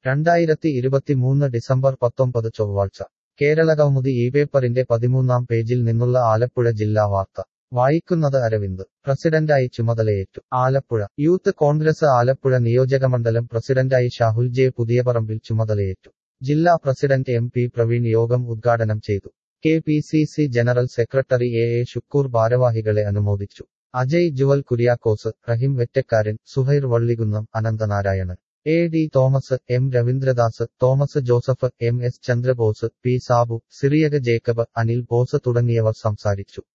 രണ്ടായിരത്തി ഇരുപത്തിമൂന്ന് ഡിസംബർ പത്തൊമ്പത് ചൊവ്വാഴ്ച കേരളകൗമുദി ഈ പേപ്പറിന്റെ പതിമൂന്നാം പേജിൽ നിന്നുള്ള ആലപ്പുഴ ജില്ലാ വാർത്ത വായിക്കുന്നത് അരവിന്ദ് പ്രസിഡന്റായി ചുമതലയേറ്റു ആലപ്പുഴ യൂത്ത് കോൺഗ്രസ് ആലപ്പുഴ നിയോജകമണ്ഡലം പ്രസിഡന്റായി ഷാഹുൽ ജെ പുതിയപറമ്പിൽ ചുമതലയേറ്റു ജില്ലാ പ്രസിഡന്റ് എം പി പ്രവീൺ യോഗം ഉദ്ഘാടനം ചെയ്തു K P C C general secretary A A Shukkur ഭാരവാഹികളെ അനുമോദിച്ചു Ajay Jewel Kuriakose Rahim Vettakkaran Suhair Vallikunnam Ananthanarayanan A D Thomas M Raveendradas Thomas Joseph M S Chandrabose P Sabu Cyriac Jacob Anil Bose തുടങ്ങിയവർ സംസാരിച്ചു